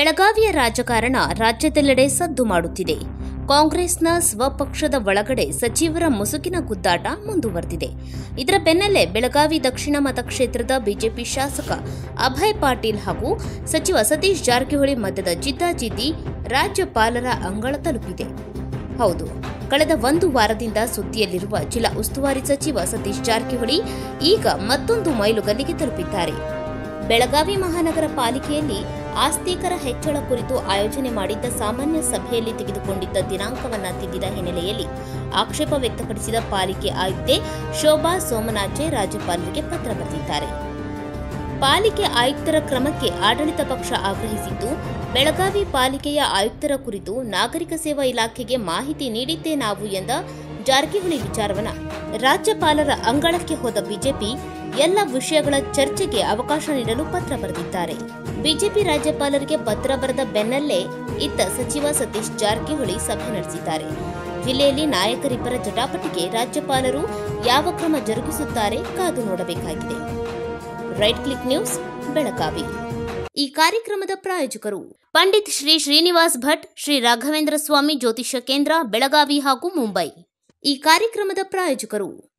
ಬೆಳಗಾವಿಯ ರಾಜಕಾರಣ ರಾಜ್ಯದೆಲ್ಲೆಡೆ ಸದ್ದು ಮಾಡುತ್ತಿದೆ ಕಾಂಗ್ರೆಸ್ನ ಸ್ವಪಕ್ಷದ ಒಳಗಡೆ ಸಚಿವರ ಮುಸುಕಿನ ಗುದ್ದಾಟ ಮುಂದುವರೆದಿದೆ ಇದರ ಬೆನ್ನಲ್ಲೇ ಬೆಳಗಾವಿ ದಕ್ಷಿಣ ಮತಕ್ಷೇತ್ರದ ಬಿಜೆಪಿ ಶಾಸಕ ಅಭಯ್ ಪಾಟೀಲ್ ಹಾಗೂ ಸಚಿವ ಸತೀಶ್ ಜಾರಕಿಹೊಳಿ ಮಧ್ಯದ ಜಿದ್ದಾಜಿದ್ದಿ ರಾಜ್ಯಪಾಲರ ಅಂಗಳ ತಲುಪಿದೆ ಹೌದು ಕಳೆದ ಒಂದು ವಾರದಿಂದ ಸುದ್ದಿಯಲ್ಲಿರುವ ಜಿಲ್ಲಾ ಉಸ್ತುವಾರಿ ಸಚಿವ ಸತೀಶ್ ಜಾರಕಿಹೊಳಿ ಈಗ ಮತ್ತೊಂದು ಮೈಲುಗಲ್ಲಿಗೆ ತಲುಪಿದ್ದಾರೆ ಬೆಳಗಾವಿ ಮಹಾನಗರ ಪಾಲಿಕೆಯಲ್ಲಿ ಆಸ್ತಿಕರ ಹೆಚ್ಚಳ ಕುರಿತು ಆಯೋಜನೆ ಮಾಡಿದ್ದ ಸಾಮಾನ್ಯ ಸಭೆಯಲ್ಲಿ ತೆಗೆದುಕೊಂಡಿದ್ದ ದಿನಾಂಕವನ್ನ ತಿದ್ದಿದ ಹಿನ್ನೆಲೆಯಲ್ಲಿ ಆಕ್ಷೇಪ ವ್ಯಕ್ತಪಡಿಸಿದ ಪಾಲಿಕೆ ಆಯುಕ್ತೆ ಶೋಭಾ ಸೋಮನಾಚೆ ರಾಜ್ಯಪಾಲರಿಗೆ ಪತ್ರ ಬರೆದಿದ್ದಾರೆ ಪಾಲಿಕೆ ಆಯುಕ್ತರ ಕ್ರಮಕ್ಕೆ ಆಡಳಿತ ಪಕ್ಷ ಆಗ್ರಹಿಸಿದ್ದು ಬೆಳಗಾವಿ ಪಾಲಿಕೆಯ ಆಯುಕ್ತರ ಕುರಿತು ನಾಗರಿಕ ಸೇವಾ ಇಲಾಖೆಗೆ ಮಾಹಿತಿ ನೀಡಿದ್ದೇ ನಾವು ಎಂದ ಜಾರಕಿಹೊಳಿ ವಿಚಾರವನ್ನ ರಾಜ್ಯಪಾಲರ ಅಂಗಳಕ್ಕೆ ಹೋದ ಬಿಜೆಪಿ ಎಲ್ಲ ವಿಷಯಗಳ ಚರ್ಚೆಗೆ ಅವಕಾಶ ನೀಡಲು ಪತ್ರ ಬರೆದಿದ್ದಾರೆ ಬಿಜೆಪಿ ರಾಜ್ಯಪಾಲರಿಗೆ ಪತ್ರ ಬರೆದ ಬೆನ್ನಲ್ಲೇ ಇತ್ತ ಸಚಿವ ಸತೀಶ್ ಜಾರಕಿಹೊಳಿ ಸಭೆ ನಡೆಸಿದ್ದಾರೆ ಜಿಲ್ಲೆಯಲ್ಲಿ ನಾಯಕರಿಬ್ಬರ ಜಟಾಪಟಿಗೆ ರಾಜ್ಯಪಾಲರು ಯಾವ ಕ್ರಮ ಜರುಗಿಸುತ್ತಾರೆ ಕಾದು ನೋಡಬೇಕಾಗಿದೆ ರೈಟ್ ಕ್ಲಿಕ್ ನ್ಯೂಸ್ ಬೆಳಗಾವಿ ಈ ಕಾರ್ಯಕ್ರಮದ ಪ್ರಾಯೋಜಕರು ಪಂಡಿತ್ ಶ್ರೀ ಶ್ರೀನಿವಾಸ್ ಭಟ್ ಶ್ರೀ ರಾಘವೇಂದ್ರ ಸ್ವಾಮಿ ಜ್ಯೋತಿಷ್ಯ ಕೇಂದ್ರ ಬೆಳಗಾವಿ ಹಾಗೂ ಮುಂಬೈ ಈ ಕಾರ್ಯಕ್ರಮದ ಪ್ರಾಯೋಜಕರು